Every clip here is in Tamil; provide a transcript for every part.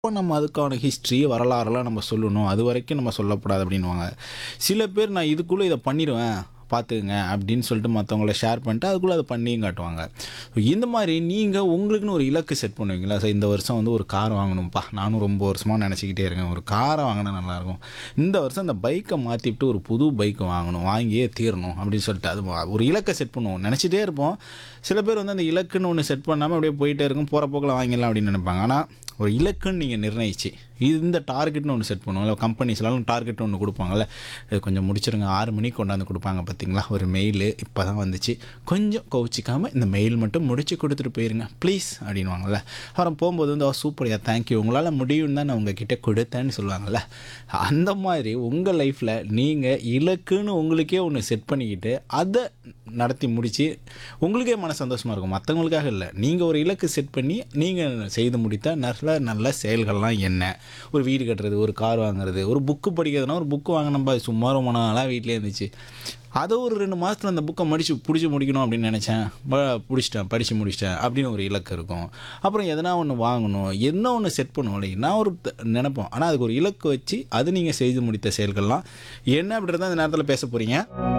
அப்போ நம்ம அதுக்கான ஹிஸ்ட்ரி வரலாறுலாம் நம்ம சொல்லணும் அது வரைக்கும் நம்ம சொல்லக்கூடாது அப்படின்வாங்க சில பேர் நான் இதுக்குள்ளே இதை பண்ணிடுவேன் பார்த்துக்குங்க அப்படின்னு சொல்லிட்டு மற்றவங்கள ஷேர் பண்ணிட்டு அதுக்குள்ளே அதை பண்ணியும் காட்டுவாங்க இந்த மாதிரி நீங்கள் உங்களுக்குன்னு ஒரு இலக்கு செட் பண்ணுவீங்களா சார் இந்த வருஷம் வந்து ஒரு கார் வாங்கணும்ப்பா நானும் ரொம்ப வருஷமாக நினச்சிக்கிட்டே இருக்கேன் ஒரு காரை வாங்கினா நல்லாயிருக்கும் இந்த வருஷம் இந்த பைக்கை மாற்றிவிட்டு ஒரு புது பைக் வாங்கணும் வாங்கியே தீரணும் அப்படின்னு சொல்லிட்டு அது ஒரு இலக்கை செட் பண்ணுவோம் நினச்சிட்டே இருப்போம் சில பேர் வந்து அந்த இலக்குன்னு ஒன்று செட் பண்ணாமல் அப்படியே போயிட்டே இருக்கும் போகிற போக்கில் வாங்கிடலாம் அப்படின்னு நினைப்பாங்க ஆனால் ஒரு இலக்குன்னு நீங்கள் நிர்ணயிச்சு இது இந்த டார்கெட்னு ஒன்று செட் பண்ணுவோம் இல்லை கம்பெனிஸ்லாம் டார்கெட் ஒன்று கொடுப்பாங்கல்ல இது கொஞ்சம் முடிச்சிருங்க ஆறு மணிக்கு கொண்டாந்து கொடுப்பாங்க பார்த்தீங்களா ஒரு மெயில் இப்போ தான் வந்துச்சு கொஞ்சம் கோவிச்சிக்காமல் இந்த மெயில் மட்டும் முடிச்சு கொடுத்துட்டு போயிருங்க ப்ளீஸ் அப்படின்வாங்கல்ல அப்புறம் போகும்போது வந்து சூப்பர்யா தேங்க்யூ உங்களால் முடியும் தான் நான் உங்ககிட்ட கொடுத்தேன்னு சொல்லுவாங்கல்ல அந்த மாதிரி உங்கள் லைஃப்பில் நீங்கள் இலக்குன்னு உங்களுக்கே ஒன்று செட் பண்ணிக்கிட்டு அதை நடத்தி முடித்து உங்களுக்கே மன சந்தோஷமாக இருக்கும் மற்றவங்களுக்காக இல்லை நீங்கள் ஒரு இலக்கு செட் பண்ணி நீங்கள் செய்து முடித்த நல்ல நல்ல செயல்கள்லாம் என்ன ஒரு வீடு கட்டுறது ஒரு கார் வாங்குறது ஒரு புக்கு படிக்கிறதுனா ஒரு புக்கு வாங்கினப்பா சும்மா ரொம்ப நாளாக வீட்டிலே இருந்துச்சு அதை ஒரு ரெண்டு மாதத்தில் அந்த புக்கை மடித்து பிடிச்சி முடிக்கணும் அப்படின்னு நினச்சேன் ப- பிடிச்சிட்டேன் படித்து முடிச்சிட்டேன் அப்படின்னு ஒரு இலக்கு இருக்கும் அப்புறம் எதனா ஒன்று வாங்கணும் என்ன ஒன்று செட் பண்ணுவோம் நான் ஒரு த- நினைப்போம் ஆனால் அதுக்கு ஒரு இலக்கு வச்சு அது நீங்கள் செய்து முடித்த செயல்கள்லாம் என்ன அப்படின்றத அந்த நேரத்தில் பேச போகிறீங்க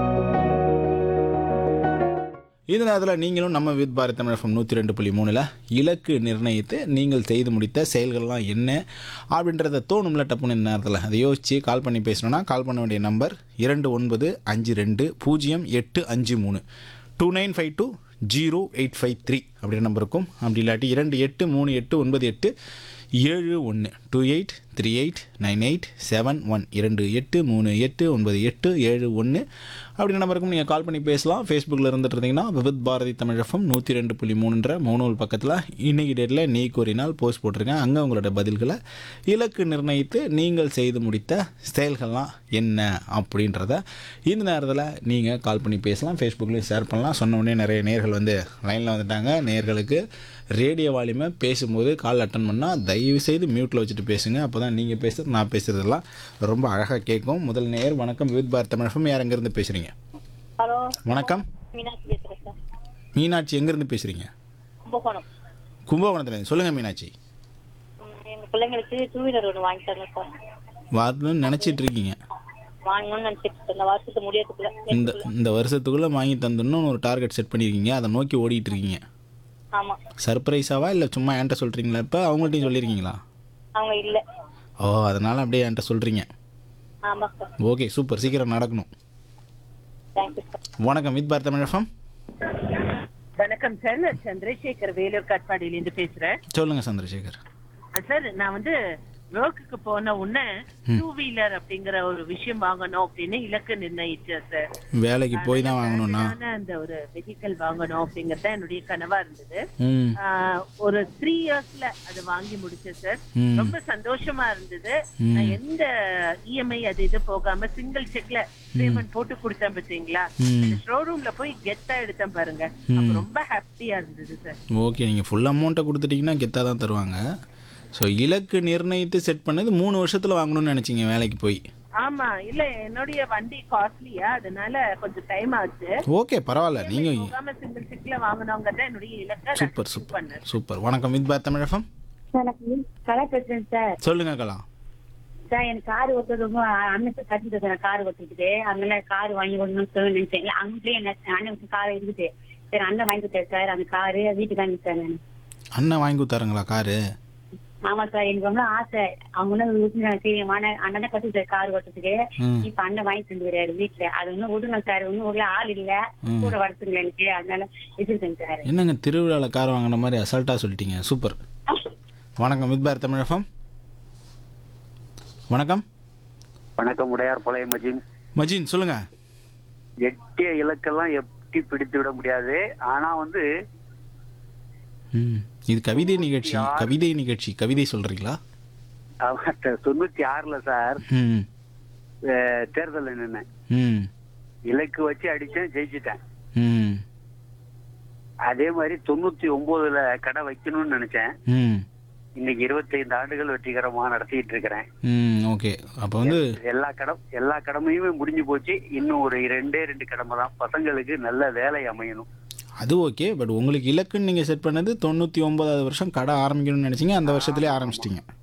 இந்த நேரத்தில் நீங்களும் நம்ம வித் பாரத் தமிழ் எஃப்எம் நூற்றி ரெண்டு புள்ளி மூணில் இலக்கு நிர்ணயித்து நீங்கள் செய்து முடித்த செயல்கள்லாம் என்ன அப்படின்றத தோணும்ல டப்புன்னு இந்த நேரத்தில் அதை யோசித்து கால் பண்ணி பேசணும்னா கால் பண்ண வேண்டிய நம்பர் இரண்டு ஒன்பது அஞ்சு ரெண்டு பூஜ்ஜியம் எட்டு அஞ்சு மூணு two nine five two zero eight five three அப்படின்ற நம்பர் இருக்கும் அப்படி இல்லாட்டி இரண்டு எட்டு மூணு எட்டு ஒன்பது எட்டு ஏழு ஒன்று two eight three eight nine eight seven one இரண்டு எட்டு மூணு எட்டு ஒன்பது எட்டு ஏழு ஒன்று அப்படி நம்பருக்கும் நீங்கள் கால் பண்ணி பேசலாம் ஃபேஸ்புக்கில் இருந்துட்டு இருந்தீங்கன்னா வித் பாரதி தமிழ் எஃப்எம் நூற்றி ரெண்டு புள்ளி மூணுன்ற மூணு பக்கத்தில் இன்னைக்கு டேட்டில் நீ கோரினால் போஸ்ட் போட்டிருக்கேன் அங்கே உங்களோட பதில்களை இலக்கு நிர்ணயித்து நீங்கள் செய்து முடித்த செயல்கள்லாம் என்ன அப்படின்றத இந்த நேரத்தில் நீங்கள் கால் பண்ணி பேசலாம் ஃபேஸ்புக்லேயும் ஷேர் பண்ணலாம் சொன்ன உடனே நிறைய நேர்கள் வந்து லைனில் வந்துட்டாங்க நேர்களுக்கு ரேடியோ வால்யூமை பேசும்போது கால் அட்டன் பண்ணால் தயவு செய்து மியூட்டில் வச்சுட்டு பேசுங்க அப்போ தான் நீங்கள் பேசுறது நான் பேசுகிறதெல்லாம் ரொம்ப அழகாக கேட்கும் முதல் நேர் வணக்கம் வித் பாரத் தமிழகம் யார் எங்கேருந்து பேசுகிறீங்க ஹலோ வணக்கம் மீனாட்சி பேசுகிறேன் சார் மீனாட்சி எங்கேருந்து பேசுகிறீங்க கும்பகோணம் கும்பகோணத்துலேருந்து சொல்லுங்கள் மீனாட்சி ம், எங்க பிள்ளைங்களுக்கு டூ வீலர் ஒன்று வாங்கி தரணும் சார் வரணும்னு நினச்சிட்டு இருக்கீங்க வாங்கணும்னு நினச்சிட்டு இருக்கேன். இந்த வருஷத்து முடியறதுக்குள்ள இந்த இந்த வருஷத்துக்குள்ளே வாங்கி தந்துடணும் ஒரு டார்கெட் செட் பண்ணியிருக்கீங்க அதை நோக்கி ஓடிட்டு இருக்கீங்க ஆமா சர்ப்ரைஸாவா இல்லை சும்மா என்கிட்ட சொல்கிறீங்களா இப்போ அவங்கள்ட்டையும் சொல்லியிருக்கீங்களா அவங்க இல்ல ஓ அதனால் அப்படியே என்கிட்ட சொல்கிறீங்க ஆமா சார் ஓகே சூப்பர் சீக்கிரம் நடக்கணும் தேங்க்யூ சார் வணக்கம் வித் பாரத் தமிழ் எஃப்எம் வணக்கம் சார் நான் சந்திரசேகர் வேலூர் காட்பாடியிலேருந்து பேசுறேன் சொல்லுங்கள் சந்திரசேகர் அஹ் சார் நான் வந்து ஒர்க்குக்கு போன உடனே டூ வீலர் அப்படிங்கிற ஒரு விஷயம் வாங்கணும் அப்படின்னு இலக்கு நிர்ணயிச்சேன் சார் வேலைக்கு போய் தான் வாங்கணும்னா நான் அந்த ஒரு வெஹிக்கல் வாங்கணும் அப்படிங்கறது தான் என்னுடைய கனவா இருந்தது ம் ஆஹ் ஒரு த்ரீ இயர்ஸ்ல அதை வாங்கி முடிச்சேன் சார் ம். ரொம்ப சந்தோஷமா இருந்தது நான் எந்த இஎம்ஐ அது இது போகாம சிங்கிள் செக்ல பேமெண்ட் போட்டு கொடுத்தேன் பாத்தீங்களா ம். ஷோரூம்ல போய் கெத்தா எடுத்தேன் பாருங்க அப்ப ரொம்ப ஹாப்பியா இருந்தது சார் ஓகே நீங்கள் ஃபுல் அமௌண்ட்டை கொடுத்துட்டீங்கன்னா கெத்தாக தான் தருவாங்க ஸோ இலக்கு நிர்ணயித்து செட் பண்ணது மூணு வருஷத்தில் வாங்கணும்னு நினச்சிங்க வேலைக்கு போய் ஆமா இல்ல என்னுடைய வண்டி காஸ்ட்லியா அதனால கொஞ்சம் டைம் ஆச்சு ஓகே பரவாயில்ல நீங்கள் போகாம சிங்கிள் செக்ல வாங்கணுங்கிறத என்னுடைய இலக்கை சூப்பர் நான் சூப்பர் பண்ணேன் சூப்பர் வணக்கம் வித் பாரத் தமிழ் எஃப்எம் வணக்கம் கலா பேசுறேன் சார் சொல்லுங்கள் கலா சார் எனக்கு கார் ஓட்டுறது ரொம்ப அண்ணன் கற்றுட்டு சார் கார் ஓட்டிட்டு அதனால கார் வாங்கி கொடுக்கணும்னு சொல்லி நினைச்சேன் இல்ல அங்கேயே என்ன அண்ணன் கார் இருக்குது சரி அண்ணன் வாங்கி கொடுத்தாரு சார் அந்த காரு வீட்டுக்கு வாங்கி சார் நான் அண்ணன் வாங்கி கொடுத்தாருங்களா காரு ஆமா சார் எனக்கு ரொம்ப ஆசை அவங்களும் சரி அண்ணன் அண்ணன் கற்றுக்கிட்டாரு கார் ஓட்டுறதுக்கு ம் இப்ப அண்ணன் வாங்கி தந்துக்கிறாரு வீட்டுல அது ஒன்னும் விடுங்க சார் ஒன்னும் ஒரு ஆள் இல்ல கூட வரத்துங்களா எனக்கு அதனால வச்சிருக்கேன் சார் என்னங்க திருவிழாவில் கார் வாங்கின மாதிரி அசால்ட்டாக சொல்லிட்டீங்க சூப்பர் வணக்கம் வித் பாரத் தமிழ் எஃப்எம் வணக்கம் வணக்கம் உடையார் பழைய மஜின் மஜின் சொல்லுங்கள் எட்டிய இலக்கெல்லாம் எப்படி பிடித்து விட முடியாது ஆனா வந்து ம் இது கவிதை நிகழ்ச்சி கவிதை நிகழ்ச்சி கவிதை சொல்கிறீங்களா அவன் தொண்ணூத்தி ஆறுல சார் ம் அஹ், தேர்தல்ல நின்னேன் ம் இலக்கு வச்சு அடிச்சேன் ஜெயிச்சிட்டேன் ம் அதே மாதிரி தொண்ணூத்தி ஒன்பதுல கடை வைக்கணும்னு நினைச்சேன் ம் இன்னைக்கு இருபத்தைந்து ஆண்டுகள் வெற்றிகரமா நடத்திட்டு இருக்கிறேன் ம் ஓகே அப்போ வந்து எல்லா கடம் எல்லா கடமையுமே முடிஞ்சு போச்சு இன்னும் ஒரு ரெண்டே ரெண்டு கடமை தான் பசங்களுக்கு நல்ல வேலை அமையணும் அது ஓகே பட் உங்களுக்கு இலக்குன்னு நீங்கள் செட் பண்ணது தொண்ணூற்றி ஒன்பதாவது வருஷம் கடை ஆரம்பிக்கணும்னு நினச்சிங்க அந்த வருஷத்துலேயே ஆரம்பிச்சிட்டிங்க